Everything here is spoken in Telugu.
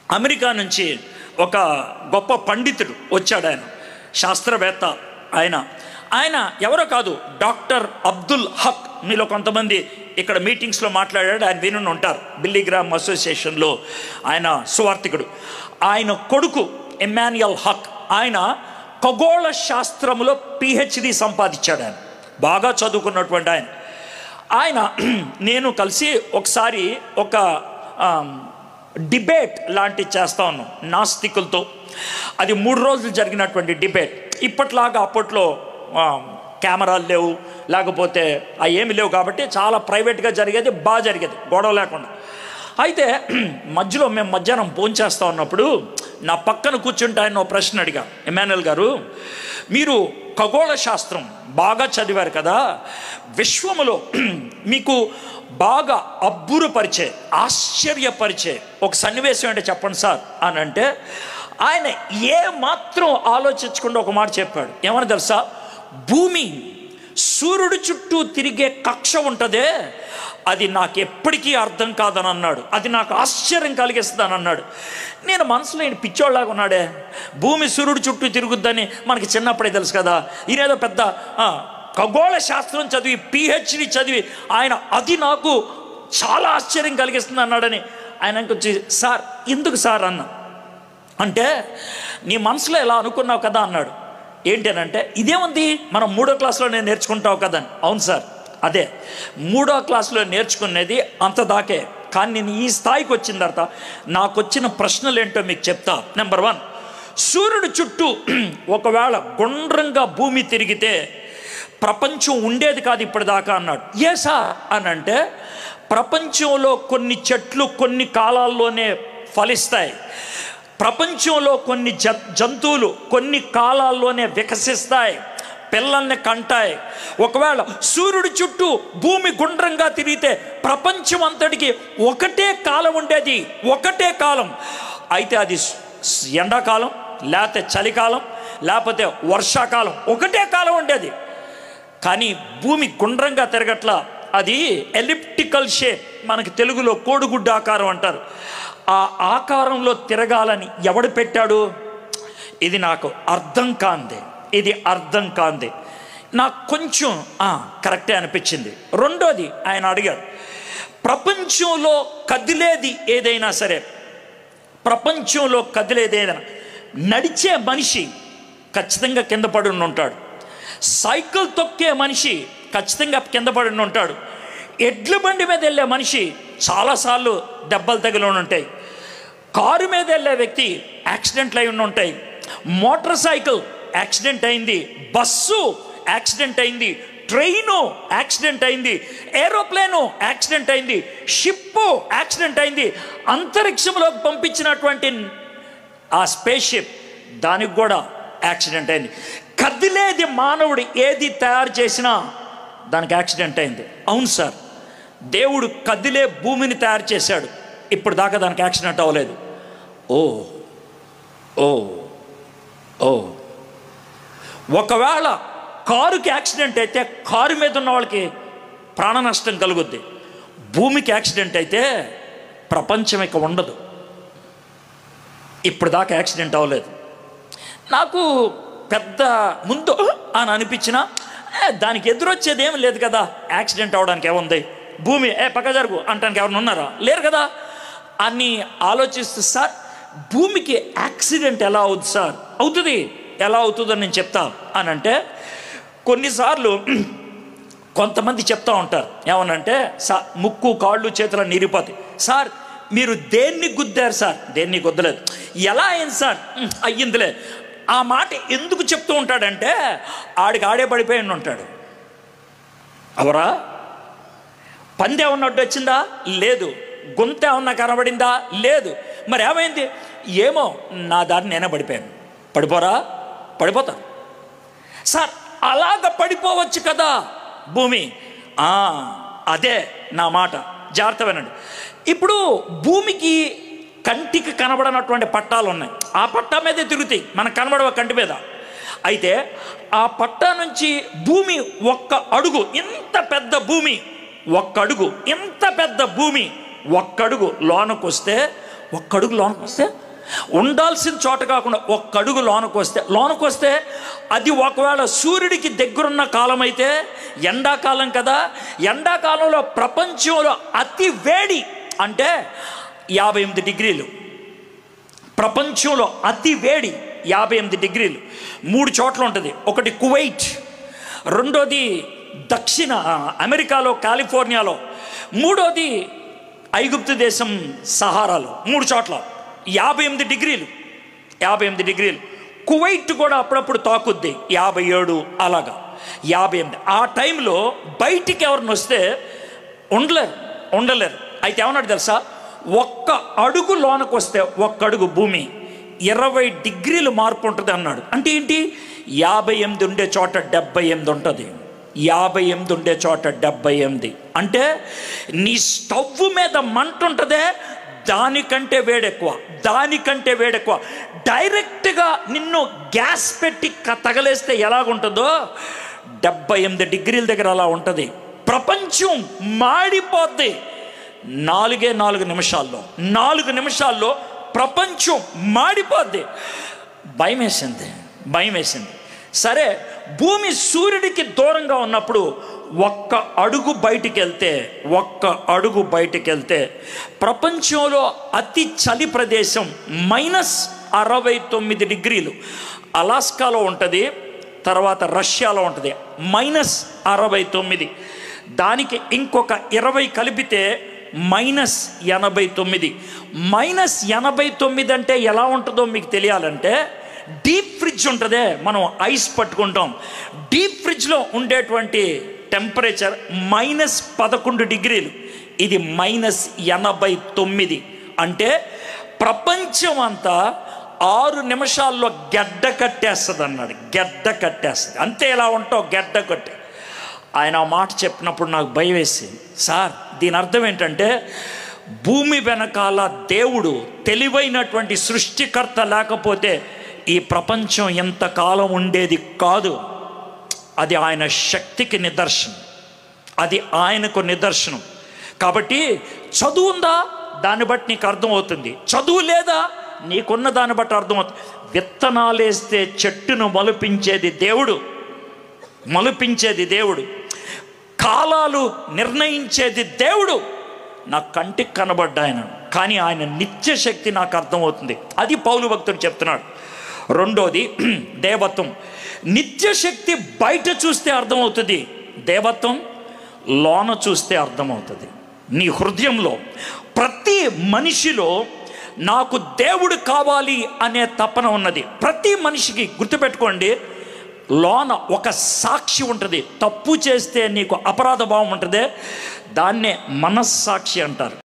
అమెరికా నుంచి ఒక గొప్ప పండితుడు వచ్చాడు ఆయన శాస్త్రవేత్త ఆయన ఆయన ఎవరో కాదు డాక్టర్ అబ్దుల్ హక్ మీలో కొంతమంది ఇక్కడ మీటింగ్స్లో మాట్లాడాడు ఆయన వినుని ఉంటారు బిల్లీగ్రామ్ అసోసియేషన్లో ఆయన సువార్థికుడు ఆయన కొడుకు ఎమాన్యుయల్ హక్ ఆయన ఖగోళ శాస్త్రములో పిహెచ్డి సంపాదించాడు ఆయన బాగా చదువుకున్నటువంటి ఆయన ఆయన నేను కలిసి ఒకసారి ఒక ఆమ్, డిబేట్ లాంటివి చేస్తా ఉన్నాం నాస్తికులతో అది మూడు రోజులు జరిగినటువంటి డిబేట్ ఇప్పట్లాగా అప్పట్లో ఆ, కెమెరాలు లేవు లేకపోతే అవి ఏమి లేవు కాబట్టి చాలా ప్రైవేట్గా జరిగేది బాగా జరిగేది గొడవ లేకుండా అయితే మధ్యలో మేము మధ్యాహ్నం భోంచేస్తా ఉన్నప్పుడు నా పక్కన కూర్చుంటే ఆయన ఓ ప్రశ్న అడిగా ఎమానుయల్ గారు మీరు ఖగోళ శాస్త్రం బాగా చదివారు కదా విశ్వములో మీకు బాగా అబ్బురపరిచే ఆశ్చర్యపరిచే ఒక సన్నివేశం అంటే చెప్పండి సార్ అని అంటే ఆయన ఏ మాత్రం ఆలోచించకుండా ఒక మాట చెప్పాడు ఏమని తెలుసా భూమి సూర్యుడు చుట్టూ తిరిగే కక్ష ఉంటుందే అది నాకు ఎప్పటికీ అర్థం కాదని అన్నాడు అది నాకు ఆశ్చర్యం కలిగిస్తుందని అన్నాడు నేను మనసులో ఈయన పిచ్చోళ్ళలాగా ఉన్నాడే భూమి సూర్యుడు చుట్టూ తిరుగుద్దని మనకి చిన్నప్పుడే తెలుసు కదా ఈయనేదో పెద్ద ఆ, ఖగోళ శాస్త్రం చదివి పిహెచ్డి చదివి ఆయన అది నాకు చాలా ఆశ్చర్యం కలిగిస్తుంది అన్నాడని ఆయన వచ్చి సార్ ఎందుకు సార్ అన్న అంటే నీ మనసులో ఎలా అనుకున్నావు కదా అన్నాడు ఏంటి అని అంటే ఇదేముంది మనం మూడో క్లాస్లో నేను నేర్చుకుంటావు కదా అని అవును సార్ అదే మూడో క్లాస్లో నేర్చుకునేది అంత దాకే కానీ నేను ఈ స్థాయికి వచ్చిన తర్వాత నాకు వచ్చిన ప్రశ్నలు ఏంటో మీకు చెప్తా నెంబర్ వన్ సూర్యుడు చుట్టూ ఒకవేళ గుండ్రంగా భూమి తిరిగితే ప్రపంచం ఉండేది కాదు ఇప్పటిదాకా అన్నాడు ఏ సార్ అని అంటే ప్రపంచంలో కొన్ని చెట్లు కొన్ని కాలాల్లోనే ఫలిస్తాయి ప్రపంచంలో కొన్ని జ జంతువులు కొన్ని కాలాల్లోనే వికసిస్తాయి పిల్లల్ని కంటాయి ఒకవేళ సూర్యుడి చుట్టూ భూమి గుండ్రంగా తిరిగితే ప్రపంచం అంతటికి ఒకటే కాలం ఉండేది ఒకటే కాలం అయితే అది స్- స్- ఎండాకాలం లేకపోతే చలికాలం లేకపోతే వర్షాకాలం ఒకటే కాలం ఉండేది కానీ భూమి గుండ్రంగా తిరగట్ల అది ఎలిప్టికల్ షేప్ మనకి తెలుగులో కోడిగుడ్డు ఆకారం అంటారు ఆ ఆకారంలో తిరగాలని ఎవడు పెట్టాడు ఇది నాకు అర్థం కాంది ఇది అర్థం కాంది నాకు కొంచెం ఆ, కరెక్టే అనిపించింది రెండోది ఆయన అడిగాడు ప్రపంచంలో కదిలేది ఏదైనా సరే ప్రపంచంలో కదిలేది ఏదైనా నడిచే మనిషి ఖచ్చితంగా కింద పడి ఉండి ఉంటాడు సైకిల్ తొక్కే మనిషి ఖచ్చితంగా కింద పడి ఉండి ఉంటాడు ఎడ్ల బండి మీద వెళ్ళే మనిషి చాలాసార్లు దెబ్బలు తగిలి ఉండి ఉంటాయి కారు మీద వెళ్ళే వ్యక్తి యాక్సిడెంట్లు అయి ఉండి ఉంటాయి మోటార్ సైకిల్ యాక్సిడెంట్ అయింది బస్సు యాక్సిడెంట్ అయింది ట్రైను యాక్సిడెంట్ అయింది ఏరోప్లేను యాక్సిడెంట్ అయింది షిప్పు యాక్సిడెంట్ అయింది అంతరిక్షంలోకి పంపించినటువంటి ఆ స్పేస్ షిప్ దానికి కూడా యాక్సిడెంట్ అయింది కదిలేది మానవుడు ఏది తయారు చేసినా దానికి యాక్సిడెంట్ అయింది అవును సార్ దేవుడు కదిలే భూమిని తయారు చేశాడు ఇప్పుడు దాకా దానికి యాక్సిడెంట్ అవ్వలేదు ఓ ఓ ఓ ఒకవేళ కారుకి యాక్సిడెంట్ అయితే కారు మీద ఉన్న వాళ్ళకి ప్రాణ నష్టం కలుగుద్ది భూమికి యాక్సిడెంట్ అయితే ప్రపంచం ఇక ఉండదు ఇప్పుడు దాకా యాక్సిడెంట్ అవ్వలేదు నాకు పెద్ద ముందు అని అనిపించినా ఏ, దానికి ఎదురొచ్చేది ఏం లేదు కదా యాక్సిడెంట్ అవడానికి ఏముంది భూమి ఏ పక్క జరుగు అంటానికి ఎవరైనా ఉన్నారా లేరు కదా అని ఆలోచిస్తూ సార్ భూమికి యాక్సిడెంట్ ఎలా అవుతుంది సార్ అవుతుంది ఎలా అవుతుందని నేను చెప్తా అని అంటే కొన్నిసార్లు కొంతమంది చెప్తా ఉంటారు ఏమనంటే సా ముక్కు కాళ్ళు చేతుల నిరిపోతాయి సార్ మీరు దేన్ని గుద్దారు సార్ దేన్ని గుద్దలేదు ఎలా అయింది సార్ "ఉమ్, అయ్యిందిలే ఆ మాట ఎందుకు చెప్తూ ఉంటాడంటే ఆడికి ఆడే పడిపోయి ఉండి ఉంటాడు అవరా పంది ఏమన్నట్టు వచ్చిందా లేదు గుంత ఏమన్నా కనబడిందా లేదు మరి ఏమైంది ఏమో నా దారి నేనే పడిపోయాను పడిపోరా పడిపోతాను సార్ అలాగ పడిపోవచ్చు కదా భూమి ఆ, అదే నా మాట జాగ్రత్త వినండి ఇప్పుడు భూమికి కంటికి కనబడనటువంటి పట్టాలు ఉన్నాయి ఆ పట్టా మీదే తిరుగుతాయి మనకు కనబడవ కంటి మీద అయితే ఆ పట్టా నుంచి భూమి ఒక్క అడుగు ఇంత పెద్ద భూమి ఒక్క అడుగు ఇంత పెద్ద భూమి ఒక్క అడుగు లోనకు వస్తే ఒక్క అడుగు లోనకు వస్తే ఉండాల్సిన చోట కాకుండా ఒక్క అడుగు లోనకు వస్తే లోనకు వస్తే అది ఒకవేళ సూర్యుడికి దగ్గరున్న కాలం అయితే ఎండాకాలం కదా ఎండాకాలంలో ప్రపంచంలో అతి వేడి అంటే యాభై ఎనిమిది డిగ్రీలు ప్రపంచంలో అతి వేడి యాభై ఎనిమిది డిగ్రీలు మూడు చోట్ల ఉంటుంది ఒకటి కువైట్ రెండోది దక్షిణ అమెరికాలో కాలిఫోర్నియాలో మూడోది ఐగుప్తు దేశం సహారాలో మూడు చోట్ల యాభై ఎనిమిది డిగ్రీలు యాభై ఎనిమిది డిగ్రీలు కువైట్ కూడా అప్పుడప్పుడు తాకుద్ది యాభై ఏడు అలాగా యాభై ఎనిమిది ఆ టైంలో బయటికి ఎవరిని వస్తే ఉండలేరు ఉండలేరు అయితే ఏమన్నాడు తెలుసా ఒక్క అడుగు లోనకు వస్తే ఒక్క అడుగు భూమి ఇరవై డిగ్రీలు మార్పు ఉంటుంది అన్నాడు అంటే ఏంటి యాభై ఎనిమిది ఉండే చోట డెబ్బై ఎనిమిది ఉంటుంది యాభై ఎనిమిది ఉండే చోట డెబ్బై ఎనిమిది అంటే నీ స్టవ్ మీద మంట ఉంటుందే దానికంటే వేడెక్కువ దానికంటే వేడెక్కువ డైరెక్ట్గా నిన్ను గ్యాస్ పెట్టి క- తగలేస్తే ఎలాగుంటుందో డెబ్బై ఎనిమిది డిగ్రీల దగ్గర అలా ఉంటుంది ప్రపంచం మాడిపోద్ది నాలుగే నాలుగు నిమిషాల్లో నాలుగు నిమిషాల్లో ప్రపంచం మాడిపోద్ది భయం వేసింది భయం వేసింది సరే భూమి సూర్యుడికి దూరంగా ఉన్నప్పుడు ఒక్క అడుగు బయటికి వెళ్తే ఒక్క అడుగు బయటికి వెళ్తే ప్రపంచంలో అతి చలి ప్రదేశం మైనస్ అరవై తొమ్మిది డిగ్రీలు అలాస్కాలో ఉంటుంది తర్వాత రష్యాలో ఉంటుంది మైనస్ అరవై తొమ్మిది దానికి ఇంకొక ఇరవై కలిపితే మైనస్ ఎనభై తొమ్మిది మైనస్ ఎనభై తొమ్మిది అంటే ఎలా ఉంటుందో మీకు తెలియాలంటే డీప్ ఫ్రిడ్జ్ ఉంటుందే మనం ఐస్ పట్టుకుంటాం డీప్ ఫ్రిడ్జ్లో ఉండేటువంటి టెంపరేచర్ మైనస్ పదకొండు డిగ్రీలు ఇది మైనస్ ఎనభై తొమ్మిది అంటే ప్రపంచం అంతా ఆరు నిమిషాల్లో గెడ్డ కట్టేస్తుంది అన్నాడు గెడ్డ కట్టేస్తుంది అంతే ఎలా ఉంటావు గెడ్డ కట్టే ఆయన ఆ మాట చెప్పినప్పుడు నాకు భయం వేసింది సార్ దీని అర్థం ఏంటంటే భూమి వెనకాల దేవుడు తెలివైనటువంటి సృష్టికర్త లేకపోతే ఈ ప్రపంచం ఎంతకాలం ఉండేది కాదు అది ఆయన శక్తికి నిదర్శనం అది ఆయనకు నిదర్శనం కాబట్టి చదువు ఉందా దాన్ని బట్టి నీకు అర్థమవుతుంది చదువు లేదా నీకున్న దాన్ని బట్టి అర్థమవుతుంది విత్తనాలు వేస్తే చెట్టును మొలిపించేది దేవుడు మొలిపించేది దేవుడు కాలాలు నిర్ణయించేది దేవుడు నా కంటికి కనబడ్డ ఆయన కానీ ఆయన నిత్య శక్తి నాకు అర్థమవుతుంది అది పౌలు భక్తుడు చెప్తున్నాడు రెండోది దేవత్వం నిత్య శక్తి బయట చూస్తే అర్థమవుతుంది దేవత్వం లోన చూస్తే అర్థమవుతుంది నీ హృదయంలో ప్రతి మనిషిలో నాకు దేవుడు కావాలి అనే తపన ఉన్నది ప్రతి మనిషికి గుర్తుపెట్టుకోండి లోన ఒక సాక్షి ఉంటుంది తప్పు చేస్తే నీకు అపరాధ భావం ఉంటుంది దాన్నే మనస్సాక్షి అంటారు